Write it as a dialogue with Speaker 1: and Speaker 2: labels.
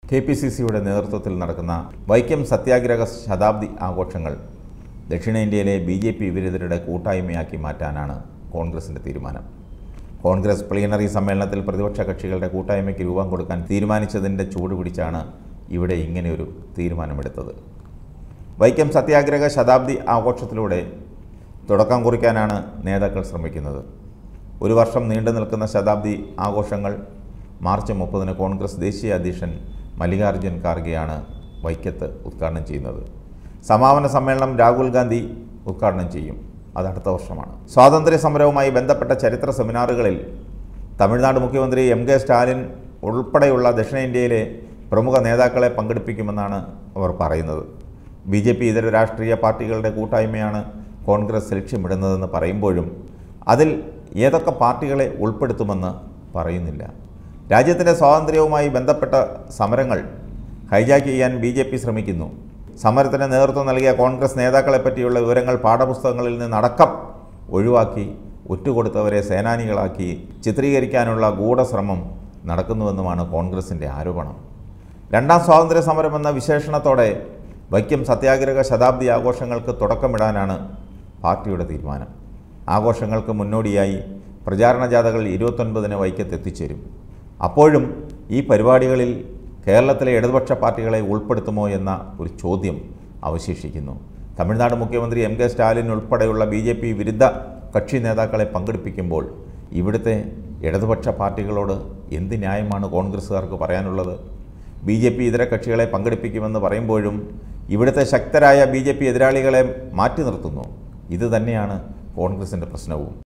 Speaker 1: K P C സിയുടെ നേതൃത്വത്തിൽ നടക്കുന്ന വൈക്കം സത്യാഗ്രഹ ശതാബ്ദി ആഘോഷങ്ങൾ ദക്ഷിണേന്ത്യയിലെ ബി ജെ പി വിരുദ്ധരുടെ കൂട്ടായ്മയാക്കി മാറ്റാനാണ് കോൺഗ്രസിൻ്റെ തീരുമാനം കോൺഗ്രസ് പ്ലീനറി സമ്മേളനത്തിൽ പ്രതിപക്ഷ കക്ഷികളുടെ കൂട്ടായ്മയ്ക്ക് രൂപം കൊടുക്കാൻ തീരുമാനിച്ചതിൻ്റെ ചൂട് പിടിച്ചാണ് ഇവിടെ ഇങ്ങനെയൊരു തീരുമാനമെടുത്തത് വൈക്കം സത്യാഗ്രഹ ശതാബ്ദി ആഘോഷത്തിലൂടെ തുടക്കം കുറിക്കാനാണ് നേതാക്കൾ ശ്രമിക്കുന്നത് ഒരു വർഷം നീണ്ടു നിൽക്കുന്ന ശതാബ്ദി ആഘോഷങ്ങൾ മാർച്ച് മുപ്പതിന് കോൺഗ്രസ് ദേശീയ അധ്യക്ഷൻ മല്ലികാർജ്ജുൻ ഖാർഗെയാണ് വൈക്കത്ത് ഉദ്ഘാടനം ചെയ്യുന്നത് സമാപന സമ്മേളനം രാഹുൽ ഗാന്ധി ഉദ്ഘാടനം ചെയ്യും അത് അടുത്ത വർഷമാണ് സ്വാതന്ത്ര്യ സമരവുമായി ബന്ധപ്പെട്ട ചരിത്ര സെമിനാറുകളിൽ തമിഴ്നാട് മുഖ്യമന്ത്രി എം കെ സ്റ്റാലിൻ ഉൾപ്പെടെയുള്ള ദക്ഷിണേന്ത്യയിലെ പ്രമുഖ നേതാക്കളെ പങ്കെടുപ്പിക്കുമെന്നാണ് അവർ പറയുന്നത് ബി ജെ പി ഇതര രാഷ്ട്രീയ പാർട്ടികളുടെ കൂട്ടായ്മയാണ് കോൺഗ്രസ് ലക്ഷ്യമിടുന്നതെന്ന് പറയുമ്പോഴും അതിൽ ഏതൊക്കെ പാർട്ടികളെ ഉൾപ്പെടുത്തുമെന്ന് പറയുന്നില്ല രാജ്യത്തിൻ്റെ സ്വാതന്ത്ര്യവുമായി ബന്ധപ്പെട്ട സമരങ്ങൾ ഹൈജാക്ക് ചെയ്യാൻ ബി ജെ പി ശ്രമിക്കുന്നു സമരത്തിന് നേതൃത്വം നൽകിയ കോൺഗ്രസ് നേതാക്കളെ പറ്റിയുള്ള വിവരങ്ങൾ പാഠപുസ്തകങ്ങളിൽ നിന്നടക്കം ഒഴിവാക്കി ഒറ്റുകൊടുത്തവരെ സേനാനികളാക്കി ചിത്രീകരിക്കാനുള്ള ഗൂഢശ്രമം നടക്കുന്നുവെന്നുമാണ് കോൺഗ്രസിൻ്റെ ആരോപണം രണ്ടാം സ്വാതന്ത്ര്യ സമരം എന്ന വിശേഷണത്തോടെ വൈക്കം സത്യാഗ്രഹ ശതാബ്ദി ആഘോഷങ്ങൾക്ക് തുടക്കമിടാനാണ് പാർട്ടിയുടെ തീരുമാനം ആഘോഷങ്ങൾക്ക് മുന്നോടിയായി പ്രചാരണ ജാഥകൾ ഇരുപത്തൊൻപതിന് വൈക്കത്ത് എത്തിച്ചേരും അപ്പോഴും ഈ പരിപാടികളിൽ കേരളത്തിലെ ഇടതുപക്ഷ പാർട്ടികളെ ഉൾപ്പെടുത്തുമോ എന്ന ഒരു ചോദ്യം അവശേഷിക്കുന്നു തമിഴ്നാട് മുഖ്യമന്ത്രി എം കെ സ്റ്റാലിൻ ഉൾപ്പെടെയുള്ള ബി ജെ പി വിരുദ്ധ കക്ഷി നേതാക്കളെ പങ്കെടുപ്പിക്കുമ്പോൾ ഇവിടുത്തെ ഇടതുപക്ഷ പാർട്ടികളോട് എന്ത് ന്യായമാണ് കോൺഗ്രസ്സുകാർക്ക് പറയാനുള്ളത് ബി ജെ പി ഇതര കക്ഷികളെ പങ്കെടുപ്പിക്കുമെന്ന് പറയുമ്പോഴും ഇവിടുത്തെ ശക്തരായ ബി ജെ പി എതിരാളികളെ മാറ്റി നിർത്തുന്നു ഇത് തന്നെയാണ് കോൺഗ്രസിൻ്റെ പ്രശ്നവും